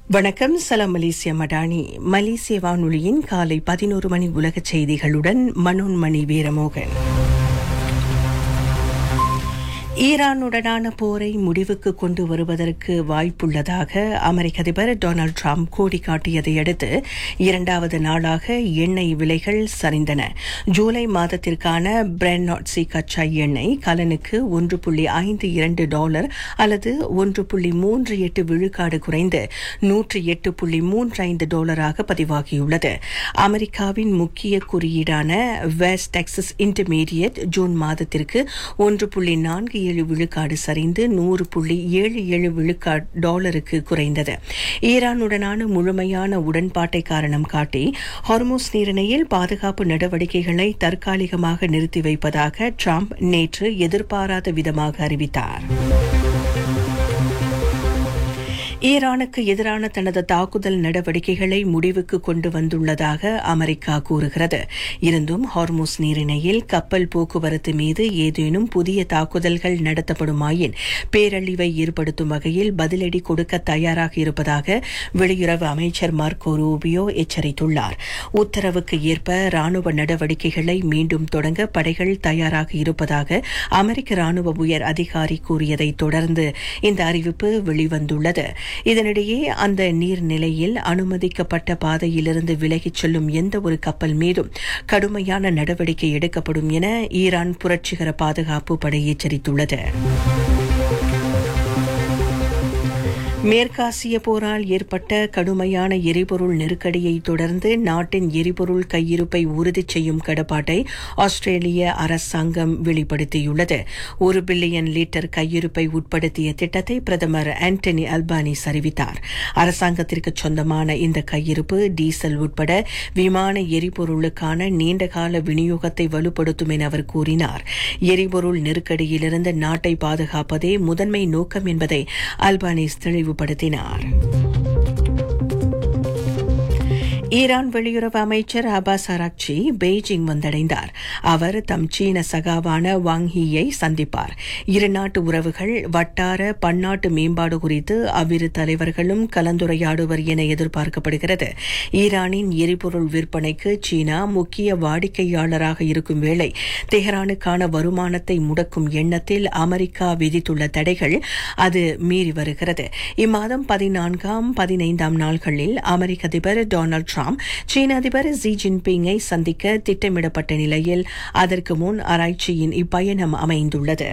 வணக்கம் சலாம் மலேசிய மடானி மலேசிய வானொலியின் காலை பதினோரு மணி உலகச் செய்திகளுடன் மனோன்மணி வீரமோகன் ஈரானுடனான போரை முடிவுக்கு கொண்டு வருவதற்கு வாய்ப்புள்ளதாக அமெரிக்க அதிபர் டொனால்டு டிரம்ப் கோடி காட்டியதை அடுத்து இரண்டாவது நாளாக எண்ணெய் விலைகள் சரிந்தன ஜூலை மாதத்திற்கான பிரென்னாட்சி கச்சா எண்ணெய் கலனுக்கு ஒன்று புள்ளி ஐந்து இரண்டு டாலர் அல்லது ஒன்று புள்ளி மூன்று எட்டு விழுக்காடு குறைந்து நூற்றி எட்டு புள்ளி மூன்று ஐந்து டாலராக பதிவாகியுள்ளது அமெரிக்காவின் முக்கிய குறியீடான வெஸ்ட் டெக்சஸ் இன்டர்மீடியட் ஜூன் மாதத்திற்கு ஒன்று புள்ளி நான்கு ஏழு விழுக்காடு சரிந்து நூறு புள்ளி ஏழு ஏழு விழுக்காடு டாலருக்கு குறைந்தது ஈரானுடனான முழுமையான உடன்பாட்டை காரணம் காட்டி ஹார்மோஸ் நீரிணையில் பாதுகாப்பு நடவடிக்கைகளை தற்காலிகமாக நிறுத்தி வைப்பதாக ட்ரம்ப் நேற்று எதிர்பாராத விதமாக அறிவித்தார் ஈரானுக்கு எதிரான தனது தாக்குதல் நடவடிக்கைகளை முடிவுக்கு கொண்டு வந்துள்ளதாக அமெரிக்கா கூறுகிறது இருந்தும் ஹார்மோஸ் நீரிணையில் கப்பல் போக்குவரத்து மீது ஏதேனும் புதிய தாக்குதல்கள் நடத்தப்படுமாயின் பேரழிவை ஏற்படுத்தும் வகையில் பதிலடி கொடுக்க தயாராக இருப்பதாக வெளியுறவு அமைச்சர் மார்க்கோ ரூபியோ எச்சரித்துள்ளார் உத்தரவுக்கு ஏற்ப ராணுவ நடவடிக்கைகளை மீண்டும் தொடங்க படைகள் தயாராக இருப்பதாக அமெரிக்க ராணுவ உயர் அதிகாரி கூறியதை தொடர்ந்து இந்த அறிவிப்பு வெளிவந்துள்ளது இதனிடையே அந்த நீர்நிலையில் அனுமதிக்கப்பட்ட பாதையிலிருந்து விலகிச் செல்லும் எந்த ஒரு கப்பல் மீதும் கடுமையான நடவடிக்கை எடுக்கப்படும் என ஈரான் புரட்சிகர பாதுகாப்பு படை எச்சரித்துள்ளது மேற்காசிய போரால் ஏற்பட்ட கடுமையான எரிபொருள் நெருக்கடியை தொடர்ந்து நாட்டின் எரிபொருள் கையிருப்பை உறுதி செய்யும் கடப்பாட்டை ஆஸ்திரேலிய அரசாங்கம் வெளிப்படுத்தியுள்ளது ஒரு பில்லியன் லிட்டர் கையிருப்பை உட்படுத்திய திட்டத்தை பிரதமர் ஆண்டனி அல்பானிஸ் அறிவித்தார் அரசாங்கத்திற்கு சொந்தமான இந்த கையிருப்பு டீசல் உட்பட விமான எரிபொருளுக்கான நீண்டகால விநியோகத்தை வலுப்படுத்தும் என அவர் கூறினார் எரிபொருள் நெருக்கடியிலிருந்து நாட்டை பாதுகாப்பதே முதன்மை நோக்கம் என்பதை அல்பானிஸ் தெளிவு தெளிவுபடுத்தினார் ஈரான் வெளியுறவு அமைச்சர் அபாஸ் அராக்சி பெய்ஜிங் வந்தடைந்தார் அவர் தம் சீன சகாவான வாங் ஹீயை சந்திப்பார் இருநாட்டு உறவுகள் வட்டார பன்னாட்டு மேம்பாடு குறித்து அவ்விரு தலைவர்களும் கலந்துரையாடுவர் என எதிர்பார்க்கப்படுகிறது ஈரானின் எரிபொருள் விற்பனைக்கு சீனா முக்கிய வாடிக்கையாளராக இருக்கும் வேளை தெஹரானுக்கான வருமானத்தை முடக்கும் எண்ணத்தில் அமெரிக்கா விதித்துள்ள தடைகள் அது மீறி வருகிறது இம்மாதம் பதினான்காம் பதினைந்தாம் நாள்களில் அமெரிக்க அதிபர் டொனால்டு ட்ரம்ப் சீன அதிபர் ஜி ஜின்பிங்கை சந்திக்க திட்டமிடப்பட்ட நிலையில் அதற்கு முன் ஆராய்ச்சியின் இப்பயணம் அமைந்துள்ளது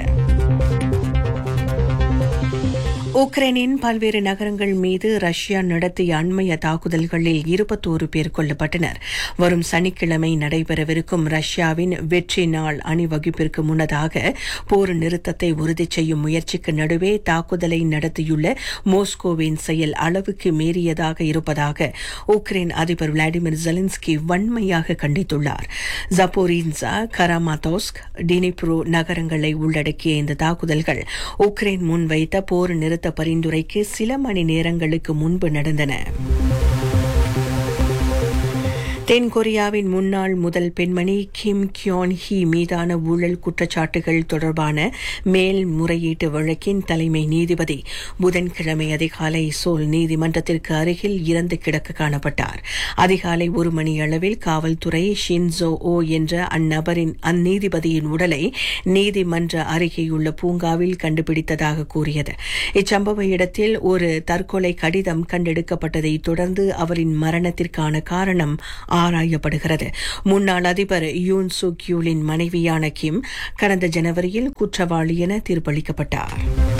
உக்ரைனின் பல்வேறு நகரங்கள் மீது ரஷ்யா நடத்திய அண்மைய தாக்குதல்களில் இருபத்தோரு பேர் கொல்லப்பட்டனர் வரும் சனிக்கிழமை நடைபெறவிருக்கும் ரஷ்யாவின் வெற்றி நாள் அணிவகுப்பிற்கு முன்னதாக போர் நிறுத்தத்தை உறுதி செய்யும் முயற்சிக்கு நடுவே தாக்குதலை நடத்தியுள்ள மோஸ்கோவின் செயல் அளவுக்கு மீறியதாக இருப்பதாக உக்ரைன் அதிபர் விளாடிமிர் ஜெலன்ஸ்கி வன்மையாக கண்டித்துள்ளார் ஜப்போரின்சா கராமாதோஸ்க் டினிப்ரோ நகரங்களை உள்ளடக்கிய இந்த தாக்குதல்கள் உக்ரைன் முன்வைத்த போர் நிறுத்த பரிந்துரைக்கு சில மணி நேரங்களுக்கு முன்பு நடந்தன தென்கொரியாவின் முன்னாள் முதல் பெண்மணி கிம் கியோன் ஹி மீதான ஊழல் குற்றச்சாட்டுகள் தொடர்பான மேல்முறையீட்டு வழக்கின் தலைமை நீதிபதி புதன்கிழமை அதிகாலை சோல் நீதிமன்றத்திற்கு அருகில் இறந்து கிடக்க காணப்பட்டார் அதிகாலை ஒரு மணி அளவில் காவல்துறை ஷின்சோ ஓ என்ற அந்நபரின் அந்நீதிபதியின் உடலை நீதிமன்ற அருகேயுள்ள பூங்காவில் கண்டுபிடித்ததாக கூறியது இச்சம்பவ இடத்தில் ஒரு தற்கொலை கடிதம் கண்டெடுக்கப்பட்டதை தொடர்ந்து அவரின் மரணத்திற்கான காரணம் ஆராயப்படுகிறது முன்னாள் அதிபர் யூன் சுக் யூலின் மனைவியான கிம் கடந்த ஜனவரியில் குற்றவாளி என தீர்ப்பளிக்கப்பட்டார்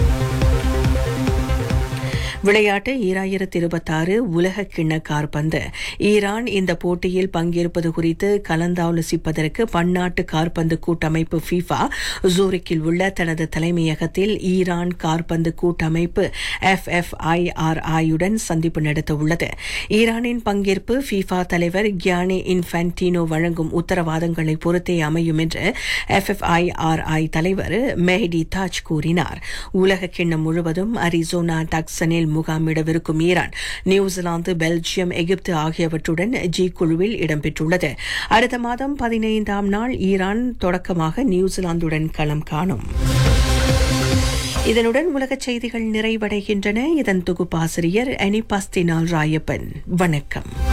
விளையாட்டு ஈராயிரத்தி இருபத்தாறு உலக கிண்ண கார்பந்து ஈரான் இந்த போட்டியில் பங்கேற்பது குறித்து கலந்தாலோசிப்பதற்கு பன்னாட்டு கார்பந்து கூட்டமைப்பு ஃபீஃபா ஜூரிக்கில் உள்ள தனது தலைமையகத்தில் ஈரான் கார்பந்து கூட்டமைப்பு எஃப்எஃப்ஐஆர்ஐயுடன் சந்திப்பு நடத்த உள்ளது ஈரானின் பங்கேற்பு ஃபீஃபா தலைவர் கியானி இன்ஃபன்டினோ வழங்கும் உத்தரவாதங்களை பொறுத்தே அமையும் என்று எஃப்எஃப்ஐஆர்ஐ தலைவர் மெஹடி தாஜ் கூறினார் உலக கிண்ணம் முழுவதும் அரிசோனா டக்சனில் முகாமிடவிருக்கும் ஈரான் நியூசிலாந்து பெல்ஜியம் எகிப்து ஆகியவற்றுடன் ஜி குழுவில் இடம்பெற்றுள்ளது அடுத்த மாதம் பதினைந்தாம் நாள் ஈரான் தொடக்கமாக நியூசிலாந்துடன் களம் காணும் இதனுடன் உலகச் செய்திகள் நிறைவடைகின்றன இதன் தொகுப்பாசிரியர் அனிபாஸ்தினால் ராயப்பன் வணக்கம்